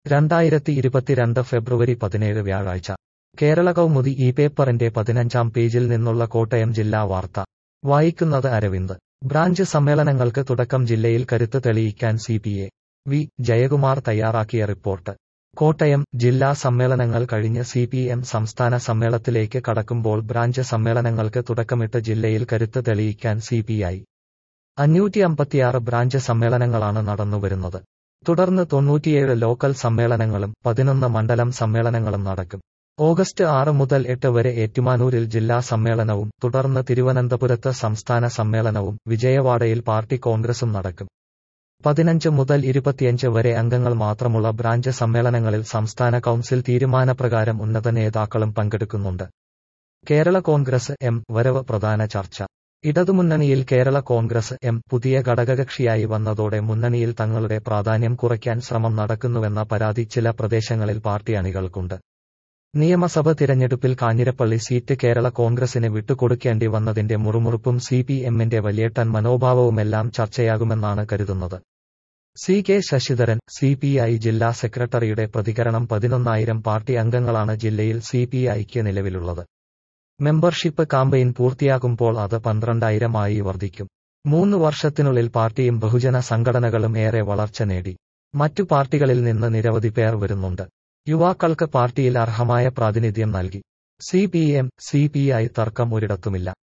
രണ്ടായിരത്തി ഇരുപത്തിരണ്ട് ഫെബ്രുവരി പതിനേഴ് വ്യാഴാഴ്ച കേരള കൗമുദി ഈ പേപ്പറിന്റെ പതിനഞ്ചാം പേജിൽ നിന്നുള്ള കോട്ടയം ജില്ലാ വാർത്ത വായിക്കുന്നത് അരവിന്ദ് ബ്രാഞ്ച് സമ്മേളനങ്ങൾക്ക് തുടക്കം ജില്ലയിൽ കരുത്ത് തെളിയിക്കാൻ C P A V Jayakumar തയ്യാറാക്കിയ റിപ്പോർട്ട് കോട്ടയം ജില്ലാ സമ്മേളനങ്ങൾ കഴിഞ്ഞ് സി പി എം സംസ്ഥാന സമ്മേളനത്തിലേക്ക് കടക്കുമ്പോൾ ബ്രാഞ്ച് സമ്മേളനങ്ങൾക്ക് തുടക്കമിട്ട് ജില്ലയിൽ കരുത്ത് തെളിയിക്കാൻ സി പി ഐ അഞ്ഞൂറ്റി അമ്പത്തിയാറ് ബ്രാഞ്ച് സമ്മേളനങ്ങളാണ് നടന്നുവരുന്നത് തുടർന്ന് തൊണ്ണൂറ്റിയേഴ് ലോക്കൽ സമ്മേളനങ്ങളും പതിനൊന്ന് മണ്ഡലം സമ്മേളനങ്ങളും നടക്കും ഓഗസ്റ്റ് ആറ് മുതൽ എട്ട് വരെ ഏറ്റുമാനൂരിൽ ജില്ലാ സമ്മേളനവും തുടർന്ന് തിരുവനന്തപുരത്ത് സംസ്ഥാന സമ്മേളനവും വിജയവാഡയിൽ പാർട്ടി കോൺഗ്രസും നടക്കും പതിനഞ്ച് മുതൽ ഇരുപത്തിയഞ്ച് വരെ അംഗങ്ങൾ മാത്രമുള്ള ബ്രാഞ്ച് സമ്മേളനങ്ങളിൽ സംസ്ഥാന കൗൺസിൽ തീരുമാനപ്രകാരം ഉന്നത നേതാക്കളും പങ്കെടുക്കുന്നുണ്ട് കേരള കോൺഗ്രസ് എം വരവ് പ്രധാന ചർച്ച ഇടതുമുന്നണിയിൽ കേരള കോൺഗ്രസ് എം പുതിയ ഘടകകക്ഷിയായി വന്നതോടെ മുന്നണിയിൽ തങ്ങളുടെ പ്രാധാന്യം കുറയ്ക്കാൻ ശ്രമം നടക്കുന്നുവെന്ന പരാതി ചില പ്രദേശങ്ങളിൽ പാർട്ടി അണികൾക്കുണ്ട് നിയമസഭ തിരഞ്ഞെടുപ്പിൽ കാഞ്ഞിരപ്പള്ളി സീറ്റ് കേരള കോൺഗ്രസിന് വിട്ടുകൊടുക്കേണ്ടി വന്നതിന്റെ മുറുമുറുപ്പും സി പി എമ്മിന്റെ വലിയേട്ടൻ മനോഭാവവുമെല്ലാം ചർച്ചയാകുമെന്നാണ് കരുതുന്നത് C K Sasidharan C P I ജില്ലാ സെക്രട്ടറിയുടെ പ്രതികരണം പതിനൊന്നായിരം പാർട്ടി അംഗങ്ങളാണ് ജില്ലയിൽ സി പി ഐക്ക് നിലവിലുള്ളത് മെമ്പർഷിപ്പ് കാമ്പയിൻ പൂർത്തിയാകുമ്പോൾ അത് പന്ത്രണ്ടായിരം ആയി വർദ്ധിക്കും മൂന്ന് വർഷത്തിനുള്ളിൽ പാർട്ടിയും ബഹുജന സംഘടനകളും ഏറെ വളർച്ച നേടി മറ്റു പാർട്ടികളിൽ നിന്ന് നിരവധി പേർ വരുന്നുണ്ട് യുവാക്കൾക്ക് പാർട്ടിയിൽ അർഹമായ പ്രാതിനിധ്യം നൽകി C P M C P I തർക്കം ഒരിടത്തുമില്ല